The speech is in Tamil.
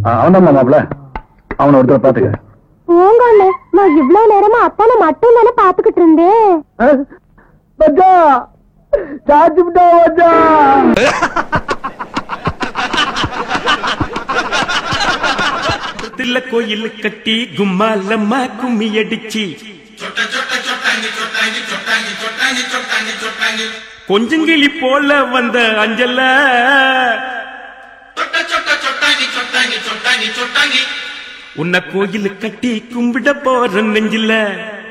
அவன் மாப்பிள அவனை ஒருத்தர் பாத்துக்க போங்க அண்ணே நான் இவ்வளவு நேரமா அத்தானை மட்டும் தானே பாத்துக்கிட்டு இருந்தேன் மச்சான் சாச்சு விட்டா மச்சான் தில்ல கோயில் கட்டி கும்மாலம்மா கும்மி அடிச்சு கொஞ்சங்கிளி போல வந்த அஞ்சல உன்னை கோயில் கட்டி கும்பிட போற நெஞ்சில